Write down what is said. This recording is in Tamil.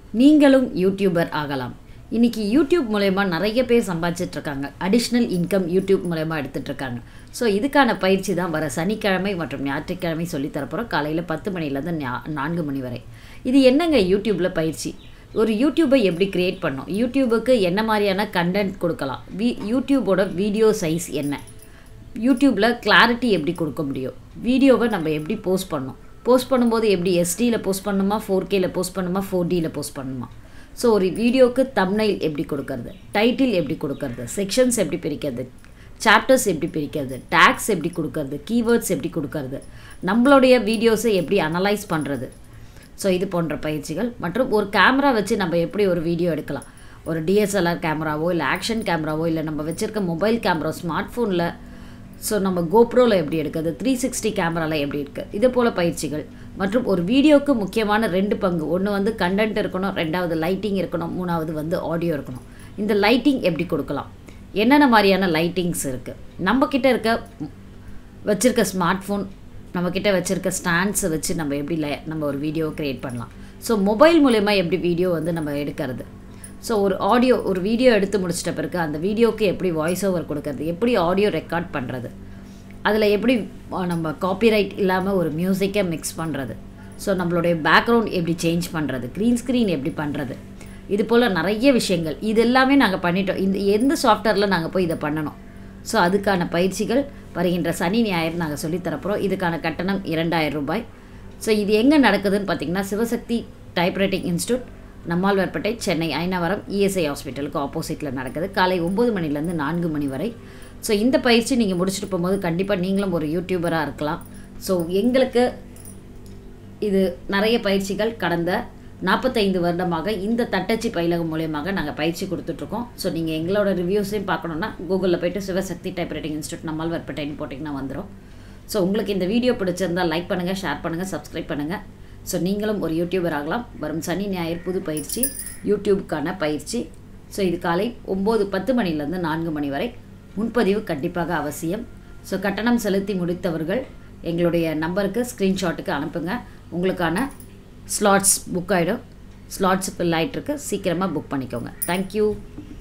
நீங்களும் யூடியூபர் ஆகலாம் இன்னைக்கு யூடியூப் மூலயமா நிறைய பேர் சம்பாதிச்சிட்டு இருக்காங்க அடிஷ்னல் இன்கம் யூடியூப் மூலயமா எடுத்துட்டு இருக்காங்க ஸோ இதுக்கான பயிற்சி தான் வர சனிக்கிழமை மற்றும் ஞாயிற்றுக்கிழமை சொல்லித் தரப்போகிறோம் காலையில் பத்து மணிலேருந்து ஞா- நான்கு மணி வரை இது என்னங்க யூடியூப்பில் பயிற்சி ஒரு யூடியூபை எப்படி கிரியேட் பண்ணோம் யூடியூபுக்கு என்ன மாதிரியான கண்டென்ட் கொடுக்கலாம் வி யூடியூபோட வீடியோ சைஸ் என்ன யூடியூப்பில் கிளாரிட்டி எப்படி கொடுக்க முடியும் வீடியோவை நம்ம எப்படி போஸ்ட் பண்ணோம் போஸ்ட் பண்ணும்போது எப்படி எஸ்டியில் போஸ்ட் பண்ணணுமா ஃபோர் கேல போஸ்ட் பண்ணுமா ஃபோர் டியில் போஸ்ட் பண்ணுமா ஸோ ஒரு வீடியோவுக்கு தம்னைல் எப்படி கொடுக்கறது டைட்டில் எப்படி கொடுக்கறது செக்ஷன்ஸ் எப்படி பிரிக்கிறது சாப்டர்ஸ் எப்படி பிரிக்கிறது டேக்ஸ் எப்படி கொடுக்கறது கீவேர்ட்ஸ் எப்படி கொடுக்கறது நம்மளுடைய வீடியோஸை எப்படி அனலைஸ் பண்ணுறது ஸோ இது போன்ற பயிற்சிகள் மற்றும் ஒரு கேமரா வச்சு நம்ம எப்படி ஒரு வீடியோ எடுக்கலாம் ஒரு டிஎஸ்எல்ஆர் கேமராவோ இல்லை ஆக்ஷன் கேமராவோ இல்லை நம்ம வச்சுருக்க மொபைல் கேமரா ஸ்மார்ட் ஃபோனில் ஸோ நம்ம கோப்ரோவில் எப்படி எடுக்கிறது த்ரீ சிக்ஸ்டி கேமராவில் எப்படி இருக்குது இது போல் பயிற்சிகள் மற்றும் ஒரு வீடியோவுக்கு முக்கியமான ரெண்டு பங்கு ஒன்று வந்து கண்டென்ட் இருக்கணும் ரெண்டாவது லைட்டிங் இருக்கணும் மூணாவது வந்து ஆடியோ இருக்கணும் இந்த லைட்டிங் எப்படி கொடுக்கலாம் என்னென்ன மாதிரியான லைட்டிங்ஸ் இருக்குது நம்மக்கிட்ட இருக்க வச்சுருக்க ஸ்மார்ட் ஃபோன் நம்மக்கிட்ட வச்சுருக்க ஸ்டாண்ட்ஸை வச்சு நம்ம எப்படி லை நம்ம ஒரு வீடியோ க்ரியேட் பண்ணலாம் ஸோ மொபைல் மூலயமா எப்படி வீடியோ வந்து நம்ம எடுக்கிறது ஸோ ஒரு ஆடியோ ஒரு வீடியோ எடுத்து முடிச்சிட்ட பிறகு அந்த வீடியோக்கு எப்படி வாய்ஸ் ஓவர் கொடுக்கறது எப்படி ஆடியோ ரெக்கார்ட் பண்ணுறது அதில் எப்படி அஹ், நம்ம காப்பிரைட் இல்லாமல் ஒரு மியூசிக்கை மிக்ஸ் பண்ணுறது ஸோ நம்மளுடைய பேக்ரவுண்ட் எப்படி சேஞ்ச் பண்ணுறது க்ரீன் ஸ்க்ரீன் எப்படி பண்ணுறது இது போல் நிறைய விஷயங்கள் இது எல்லாமே நாங்கள் பண்ணிட்டோம் இந்த எந்த சாஃப்ட்வேரில் நாங்கள் போய் இதை பண்ணணும் ஸோ அதுக்கான பயிற்சிகள் வருகின்ற சனி ஞாயிறு நாங்கள் சொல்லித்தரப்போகிறோம் இதுக்கான கட்டணம் இரண்டாயிரம் ரூபாய் ஸோ இது எங்கே நடக்குதுன்னு பார்த்தீங்கன்னா Sivasakthi typewriting institute Nammalwarpet Chennai Ayanavaram ESI ஹாஸ்பிட்டலுக்கு ஆப்போசிட்டில் நடக்குது காலை ஒம்பது மணிலேருந்து நான்கு மணி வரை ஸோ இந்த பயிற்சி நீங்கள் முடிச்சுட்டு போகும்போது கண்டிப்பாக நீங்களும் ஒரு யூடியூபராக இருக்கலாம் ஸோ எங்களுக்கு இது நிறைய பயிற்சிகள் கடந்த நாற்பத்தைந்து வருடமாக இந்த தட்டச்சு பயிலகம் மூலியமாக நாங்கள் பயிற்சி கொடுத்துட்ருக்கோம் ஸோ நீங்கள் எங்களோட ரிவ்யூஸையும் பார்க்கணுன்னா கூகுளில் போயிட்டு சிவசக்தி டைப்ரைட்டிங் இன்ஸ்டியூட் நம்மால் வர்பட்டைன்னு போட்டிங்கன்னா வந்துடும் ஸோ உங்களுக்கு இந்த வீடியோ பிடிச்சிருந்தா லைக் பண்ணுங்கள் ஷேர் பண்ணுங்கள் சப்ஸ்கிரைப் பண்ணுங்கள் ஸோ நீங்களும் ஒரு யூடியூபர் ஆகலாம் வரும் சனி ஞாயிறு புது பயிற்சி யூடியூப்க்கான பயிற்சி ஸோ இது காலை ஒம்பது பத்து மணிலேருந்து நான்கு மணி வரை முன்பதிவு கண்டிப்பாக அவசியம் ஸோ கட்டணம் செலுத்தி முடித்தவர்கள் எங்களுடைய நம்பருக்கு ஸ்க்ரீன்ஷாட்டுக்கு அனுப்புங்க உங்களுக்கான ஸ்லாட்ஸ் புக் ஆகிடும் ஸ்லாட்ஸ் ஃபில் ஆகிட்டுருக்கு சீக்கிரமாக புக் பண்ணிக்கோங்க தேங்க்யூ